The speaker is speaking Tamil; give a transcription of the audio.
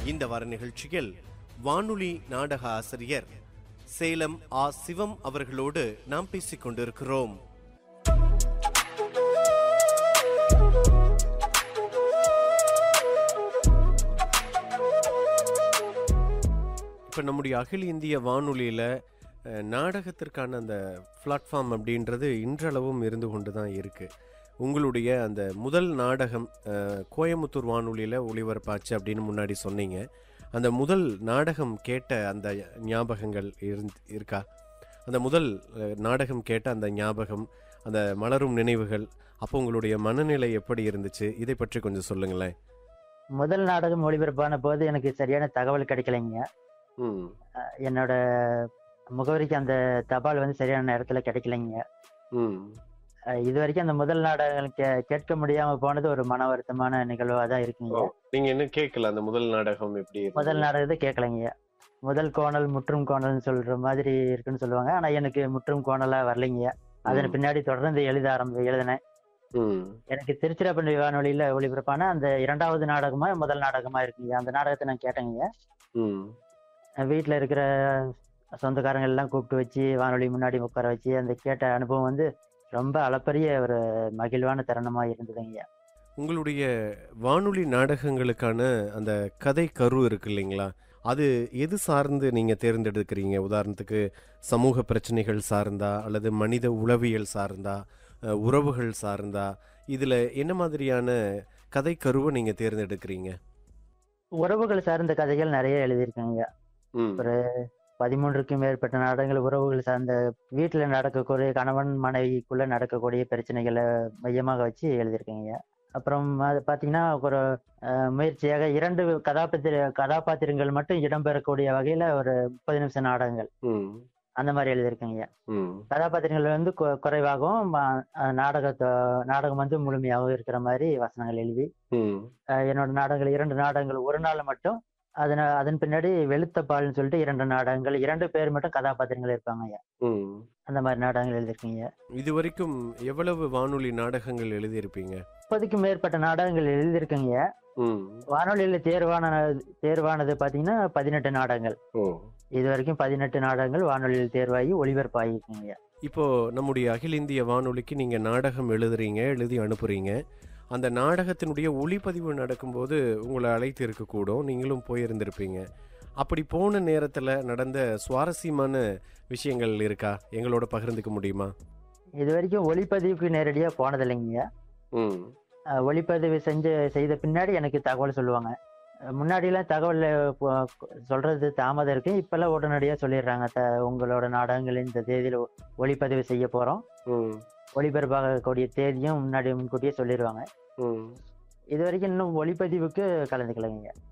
இந்த வார நிகழ்ச்சியில் வானொலி நாடக ஆசிரியர் சேலம் ஆ சிவம் அவர்களோடு நாம் பேசிக் கொண்டிருக்கிறோம் இப்போ நம்முடைய அகில இந்திய வானொலியில் நாடகத்திற்கான அந்த பிளாட்ஃபார்ம் அப்படின்றது இன்றளவும் இருந்து கொண்டு தான் இருக்குது உங்களுடைய அந்த முதல் நாடகம் அஹ், கோயமுத்தூர் வானொலியில் ஒளிபரப்பாச்சு அப்படின்னு முன்னாடி சொன்னீங்க அந்த முதல் நாடகம் கேட்ட அந்த ஞாபகங்கள் இருந் இருக்கா அந்த முதல் அஹ், நாடகம் கேட்ட அந்த ஞாபகம் அந்த மலரும் நினைவுகள் அப்போ உங்களுடைய மனநிலை எப்படி இருந்துச்சு இதை பற்றி கொஞ்சம் சொல்லுங்களேன் முதல் நாடகம் ஒளிபரப்பான போது எனக்கு சரியான தகவல் கிடைக்கலைங்க ம் என்னோட முகவரிக்கு அந்த தபால் வந்து சரியான நேரத்தில் கிடைக்கலைங்க ம் அஹ் இது வரைக்கும் அந்த முதல் நாடகம் கே கேட்க முடியாம போனது ஒரு மன வருத்தமான நிகழ்வாக தான் இருக்குங்க நீங்க இன்னும் கேட்கல அந்த முதல் நாடகம் எப்படி இருந்தது? முதல் நாடகத்தை கேட்கலைங்க முதல் கோணல் முற்றும் கோணல்னு சொல்ற மாதிரி இருக்குன்னு சொல்லுவாங்க ஆனா எனக்கு முற்றும் கோணலா வரலைங்க அதன் ம். பின்னாடி தொடர்ந்து எழுத ஆரம்பி எழுதினேன் ம் எனக்கு திருச்சிராப்பள்ளி வானொலியில ஒளிபரப்பான அந்த இரண்டாவது நாடகமா முதல் நாடகமா இருக்குங்க அந்த நாடகத்தை நான் கேட்டேங்க ம் வீட்டில் இருக்கிற சொந்தக்காரங்க எல்லாம் கூப்பிட்டு வச்சு வானொலி முன்னாடி உட்கார வச்சு அந்த கேட்ட அனுபவம் வந்து ரொம்ப அளப்பரிய ஒரு மகிழ்வான தருணமா இருந்ததுங்க உங்களுடைய வானொலி நாடகங்களுக்கான அந்த கதை கரு இருக்கு இல்லைங்களா அது எது சார்ந்து நீங்க தேர்ந்தெடுக்கிறீங்க உதாரணத்துக்கு சமூக பிரச்சனைகள் சார்ந்தா அல்லது மனித உளவியல் சார்ந்தா அஹ், உறவுகள் சார்ந்தா இதுல என்ன மாதிரியான கதை கருவை நீங்க தேர்ந்தெடுக்கிறீங்க உறவுகள் சார்ந்த கதைகள் நிறைய எழுதியிருக்கேங்க ம் ஒரு பதிமூன்றுக்கும் மேற்பட்ட நாடகங்கள் உறவுகள் சார்ந்த வீட்டுல நடக்கக்கூடிய கணவன் மனைவிக்குள்ள நடக்கக்கூடிய பிரச்சனைகளை மையமாக வச்சு எழுதியிருக்கேங்க அப்புறம் அது பாத்தீங்கன்னா ஒரு அஹ், முயற்சியாக இரண்டு கதாபாத்திர கதாபாத்திரங்கள் மட்டும் இடம்பெறக்கூடிய வகையில ஒரு முப்பது நிமிஷம் நாடகங்கள் ம் அந்த மாதிரி எழுதியிருக்கேங்க ம் கதாபாத்திரங்கள் வந்து கு- குறைவாகவும் ம- அஹ், நாடகத்தை நாடகம் வந்து முழுமையாகவும் இருக்கிற மாதிரி வசனங்கள் எழுதி ம் அஹ், என்னோட நாடகங்கள் இரண்டு நாடகங்கள் ஒரு நாள் மட்டும் அதன அதன் பின்னாடி வெளுத்த பால்னு சொல்லிட்டு இரண்டு நாடகங்கள் இரண்டு பேர் மட்டும் கதாபாத்திரங்கள் இருப்பாங்க ஐயா ம் அந்த மாதிரி நாடகங்கள் எழுதியிருக்கீங்க இதுவரைக்கும் எவ்வளவு வானொலி நாடகங்கள் எழுதியிருப்பீங்க முப்பதுக்கும் மேற்பட்ட நாடகங்கள் எழுதியிருக்கீங்க ம் வானொலியில தேர்வான தேர்வானது பாத்தீங்கன்னா பதினெட்டு நாடகங்கள் ஓ இது வரைக்கும் பதினெட்டு நாடகங்கள் வானொலியில் தேர்வாகி ஒளிபரப்பாகிருக்குங்க இப்போ நம்முடைய அகில இந்திய வானொலிக்கு நீங்க நாடகம் எழுதுறீங்க எழுதி அனுப்புறீங்க அந்த நாடகத்தினுடைய ஒளிப்பதிவு நடக்கும்போது உங்களை அழைத்து இருக்கக்கூடும் நீங்களும் போயிருந்திருப்பீங்க அப்படி போன நேரத்தில் நடந்த சுவாரஸ்யமான விஷயங்கள் இருக்கா எங்களோட பகிர்ந்துக்க முடியுமா இது வரைக்கும் ஒளிப்பதிவுக்கு நேரடியா போனதில்லைங்க ம் அஹ் ஒளிப்பதிவு செஞ்சு செய்த பின்னாடி எனக்கு தகவல் சொல்லுவாங்க அஹ் முன்னாடிலாம் தகவல் போ- சொல்றது தாமதம் இருக்கு இப்பெல்லாம் உடனடியாக சொல்லிடுறாங்க த உங்களோட நாடகங்கள் இந்த தேதியில் ஒளிப்பதிவு செய்ய போறோம் ம் ஒளிபரப்பாகக்கூடிய தேதியும் முன்னாடி முன்கூட்டியே சொல்லிடுவாங்க ம் இது வரைக்கும் இன்னும் ஒளிப்பதிவுக்கு கலந்துக்கலைங்க